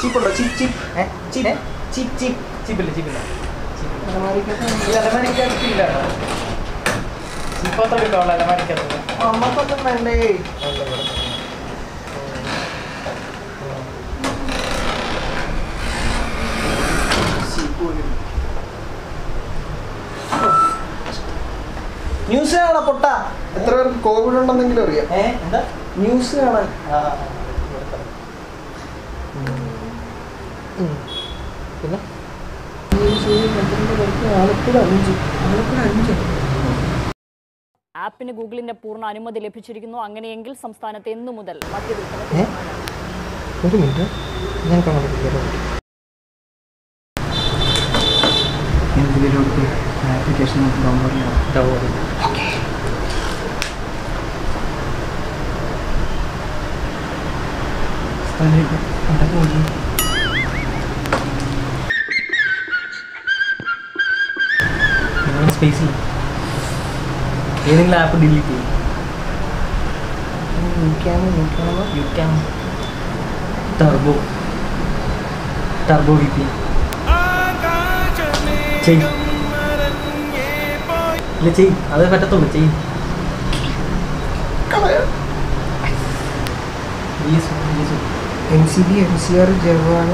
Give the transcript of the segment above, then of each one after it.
ചീപ്പുണ്ടോ ചീപ്പ് ചീപ്പ് ഏ? ചീപ്പ് ഏ? ചീപ്പ് ചീപ്പ് ചിപ്പില്ല ചിപ്പില്ല അലമാരിക്കകത്ത് ഈ അലമാരിക്കകത്തില്ല ചിപ്പത്ര കിട്ടുമല്ലോ അലമാരിക്കകത്ത് അമ്മക്കൊക്കെ വേണ്ടേ ന്യൂസ് കാണാ പൊട്ട എത്ര പേർക്ക് കോവിഡ് ഉണ്ടെന്നെങ്കിലും അറിയാം ഏ എന്താ ന്യൂസ് കാണാൻ ആ, ഉം. പിന്നെ ആലപ്പുഴ അഞ്ച് ആലപ്പുഴ അഞ്ച് ആപ്പിന് ഗൂഗിളിന്റെ പൂർണ്ണ അനുമതി ലഭിച്ചിരിക്കുന്നു അങ്ങനെയെങ്കിൽ സംസ്ഥാനത്ത് എന്നു മുതൽ മദ്യവിൽപ്പന ഏ? ഒരു മിനിറ്റ് ഞാൻ കാണാൻ എന്തിലേക്ക് ആപ്ലിക്കേഷൻ ഡൗൺലോഡ് ചെയ്യണം ഡൗൺലോഡ് സ്ഥലം ഉണ്ടാക്കി നോക്കി നിങ്ങളുടെ സ്പേസിൽ ഏതെങ്കിലും ആപ്പ് ഡിലീറ്റ് ചെയ്യും നോക്കിയാണോ നോക്കിയാണോ you can turbo turbo V P ചെയ് ഇല്ല ചെയ് അത് പറ്റത്തുള്ളൂ ചെയ് yes yes N C B N C R ജവാന്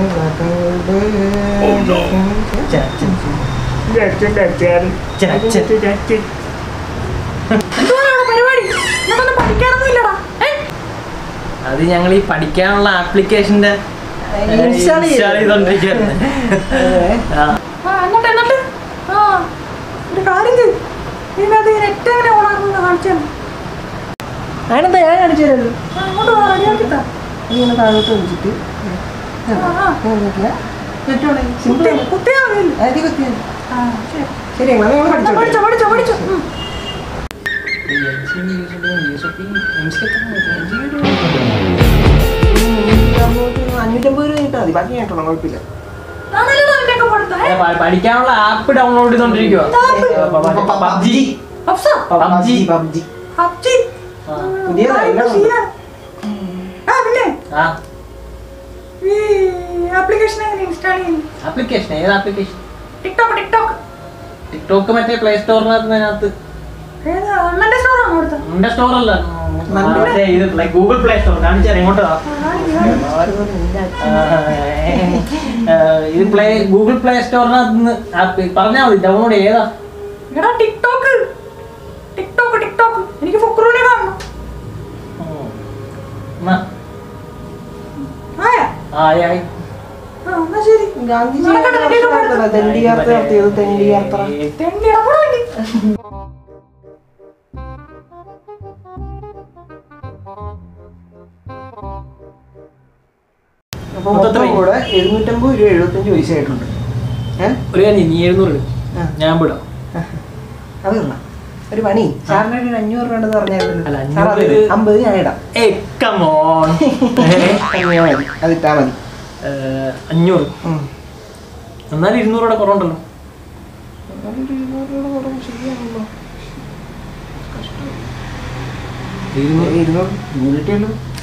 അത് ഞങ്ങൾ ഈ പഠിക്കാനുള്ള ആപ്ലിക്കേഷന്റെ Install ചെയ്തു. ചെയ്തോണ്ടിരിക്കുകയാണ് ആ ആ, എന്നിട്ട് എന്നിട്ട് ആ ഒരു കാര്യം ചെയ്യ്. ഇതിനകത്ത് ഈ നെറ്റ് എങ്ങനെ ഓണാക്കുന്നത് കാണിച്ചു തന്നെ അതിനെന്താ ഞാൻ കാണിച്ചു തരല്ലോ അങ്ങോട്ട് വാ, റെഡിയാക്കി താ. ഇങ്ങനെ താഴോട്ട് വെച്ചിട്ട് ആ, ആ. സിമ്പിൾ കുത്തി- കുത്തിയാ മതിയല്ലോ. അരി കുത്തിയാൽ ആ, ശരി. ശരി നിങ്ങൾ പഠിച്ചോ, പഠിച്ചോ, പഠിച്ചോ, പഠിച്ചോ. ഉം. അഞ്ഞൂറ്റമ്പത് രൂപ കിട്ടാൽ മതി ബാക്കി കേട്ടോ കുഴപ്പമില്ല ആണല്ലോ അതിന്റെയൊക്കെ പഠിത്തം, ഏ? പഠിക്കാനുള്ള ആപ്പ് ഡൗൺലോഡ് ചെയ്തോണ്ടിരിക്കുക പബ്ജി പപ്സാ? PUBG PUBG PUBG? പുതിയതാ, ആ, ഇപ്പൊ എല്ലാം ഉണ്ട്. ശീലമാണ്. ആ, പിന്നെ ആ ഈ ആപ്ലിക്കേഷൻ എങ്ങനെ ഇൻസ്റ്റാൾ ചെയ്യും ആപ്ലിക്കേഷൻ ഏത് ആപ്ലിക്കേഷൻ ടിക്ടോക്ക് ടിക്ടോക്ക് ടിക്ടോക്ക് മറ്റേ പ്ലേ സ്റ്റോറിനകത്ത് ഏതാ അണ്ണന്റെ സ്റ്റോറാണോ അടുത്ത നമ്മുടെ സ്റ്റോർ അല്ല മറ്റേ ഇത് ഗൂഗിൾ പ്ലേ സ്റ്റോർ കാണിച്ചാൽ എങ്ങോട്ടാ ഇത് പ്ലേ ഗൂഗിൾ പ്ലേ സ്റ്റോറിനകത്ത് പറഞ്ഞാൽ മതി ഡൗൺലോഡ് ഏതാ എടാ ടിക്ടോക്ക് ടിക്ടോക്ക് ടിക്ടോക്ക് എനിക്ക് ഫുക്രൂനെ കാണണം എന്നാ, ആയാ ആയി ആയി ആ എന്നാ ശരി ഗാന്ധിജി നടക്കട്ടെ, എന്തെങ്കിലും നടക്കട്ടെ. തെണ്ടി യാത്ര നടത്തിയത് തെണ്ടി യാത്ര തെണ്ടി അവിടെ വേണ്ടി അപ്പൊ മൊത്തം കൂടെ എഴുന്നൂറ്റമ്പത് രൂപ എഴുപത്തഞ്ച് പൈസ ആയിട്ടുണ്ട് ഏഹ് ഒരു കാര്യം നീ എഴുന്നൂറ് ഇട്. ആ. ഞാൻ വിടാം അത് കൊള്ളാം. ഒരു പണി സാറിന് ഒരു അഞ്ഞൂറ് രൂപ ഉണ്ടെന്ന് അല്ല, പറഞ്ഞായിരുന്നു അഞ്ഞൂറ് സാർ അത് ഇത്- അമ്പത് ഞാൻ ഇടാം ഏ കമോൺ അഞ്ഞൂറ് മതി അത് ഇട്ടാ മതി അഞ്ഞൂറ് ഉം. എന്നാലും ഇരുന്നൂറ് കൂടെ കുറവുണ്ടല്ലോ ഒരു ഇരുന്നൂറ് രൂപ കുറവ് ശരിയാണല്ലോ ഇരുന്നൂറ് ഇരുന്നൂറ് ഇരുന്നൂറ് കിട്ടിയല്ലോ